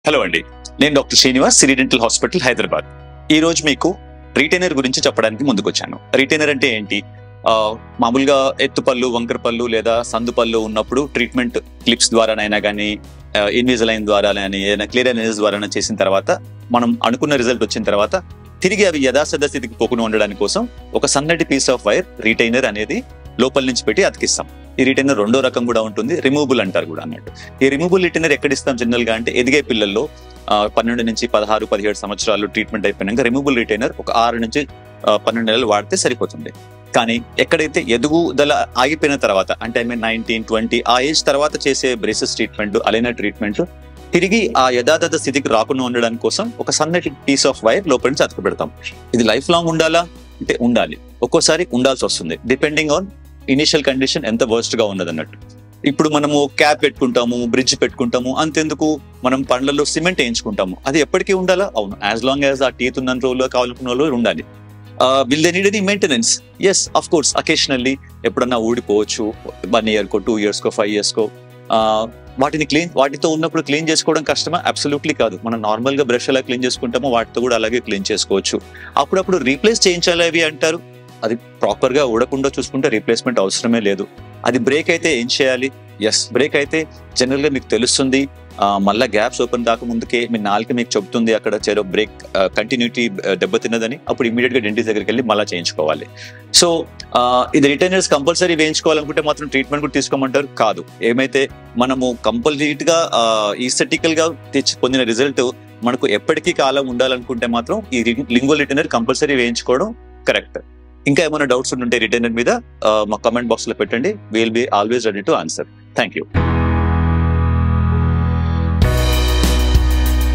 hello అండి నేను doctor Srinivas Siri dental hospital Hyderabad ఈ రోజు మీకు రీటైనర్ గురించి చెప్పడానికి ముందుకొచ్చాను రీటైనర్ అంటే ఏంటి ఆ, మామూలుగా ఎత్తు పళ్ళు వంకర పళ్ళు లేదా సందు పళ్ళు ఉన్నప్పుడు ట్రీట్మెంట్ క్లిప్స్ ద్వారానైనా కానీ ఇన్విజలైన్ ద్వారా కానీ ఏదైనా క్లియర్ ఎనర్జీస్ ద్వారా చేసిన తర్వాత మనం అనుకున్న రిజల్ట్ వచ్చిన తర్వాత తిరిగి అవి యథాసథ స్థితికి పోకుండా ఉండడానికి కోసం ఒక సన్నటి పీస్ ఆఫ్ వైర్ రీటైనర్ అనేది లోపల నుంచి పెట్టి అతికిస్తాం ఈ రిటైనర్ రెండో రకం కూడా ఉంటుంది రిమూవబుల్ అంటారు కూడా అన్నట్టు ఈ రిమూవబుల్ రిటైనర్ ఎక్కడ ఇస్తాం జనరల్ గా అంటే ఎదిగే పిల్లల్లో ఆ, పన్నెండు నుంచి పదహారు పదిహేడు సంవత్సరాలు ట్రీట్మెంట్ అయిపోయినాక రిమూవబుల్ రిటైనర్ ఒక ఆరు నుంచి ఆ, పన్నెండు నెలలు వాడితే సరిపోతుంది కానీ ఎక్కడైతే ఎదుగుదల ఆగిపోయిన తర్వాత అంటే ఐ మీన్ నైన్టీన్ ట్వంటీ ఆ ఏజ్ తర్వాత చేసే బ్రేసెస్ ట్రీట్మెంట్ అలైన ట్రీట్మెంట్ తిరిగి ఆ యథాతథ స్థితికి రాకుండా ఉండడానికి కోసం ఒక సన్నటి పీస్ ఆఫ్ వైర్ లోపల నుంచి అతుకు పెడతాం ఇది లైఫ్ లాంగ్ ఉండాలా అంటే ఉండాలి ఒక్కోసారి ఉండాల్సి వస్తుంది డిపెండింగ్ ఆన్ ఇనిషియల్ కండిషన్ ఎంత వర్స్ట్ గా ఉన్నది అన్నట్టు ఇప్పుడు మనము క్యాప్ పెట్టుకుంటాము బ్రిడ్జ్ పెట్టుకుంటాము అంతెందుకు మనం పండ్లలో సిమెంట్ వేయించుకుంటాము అది ఎప్పటికీ ఉండాలా అవును యాజ్ లాంగ్ యాజ్ ఆ టీత్ ఉన్న రోజులు కావాలనుకున్న రోజులు ఉండాలి will they need any maintenance yes of course occasionally ఎప్పుడన్నా ఊడిపోవచ్చు వన్ ఇయర్ కో టూ ఇయర్స్ కో ఫైవ్ ఇయర్స్ కో వాటిని క్లీన్ వాటితో ఉన్నప్పుడు క్లీన్ చేసుకోవడం కష్టమా అబ్సల్యూట్లీ కాదు మనం నార్మల్ గా బ్రష్ ఎలా క్లీన్ చేసుకుంటామో వాటితో కూడా అలాగే క్లీన్ చేసుకోవచ్చు అప్పుడప్పుడు రీప్లేస్ చేయించాలి అవి అంటారు అది ప్రాపర్ గా ఊడకుండా చూసుకుంటే రీప్లేస్మెంట్ అవసరమే లేదు అది బ్రేక్ అయితే ఏం చేయాలి ఎస్ బ్రేక్ అయితే జనరల్ గా మీకు తెలుస్తుంది ఆ, మళ్ళా గ్యాప్స్ ఓపెన్ దాకా ముందుకే మీ నాలుక మీకు చెప్తుంది అక్కడ చేరో బ్రేక్ కంటిన్యూటీ దెబ్బతిన్నదని అప్పుడు ఇమీడియట్ గా డెంటిస్ట్ దగ్గరికి వెళ్ళి మళ్ళీ చేయించుకోవాలి సో ఆ, ఇది రిటైనర్స్ కంపల్సరీ వేయించుకోవాలనుకుంటే మాత్రం ట్రీట్మెంట్ కూడా తీసుకోమంటారు కాదు ఏమైతే మనము కంపల్సరీట్ గా ఈస్థెటికల్ గా తెచ్చి పొందిన రిజల్ట్ మనకు ఎప్పటికీ కాలం ఉండాలనుకుంటే మాత్రం ఈ లింగోల్ రిటైనర్ కంపల్సరీ వేయించుకోవడం కరెక్ట్ ఇంకా ఏమైనా డౌట్స్ ఉంటే రిటైనర్ మీద ఆ, మా కమెంట్ బాక్స్ లో పెట్టండి will be always ready to answer thank you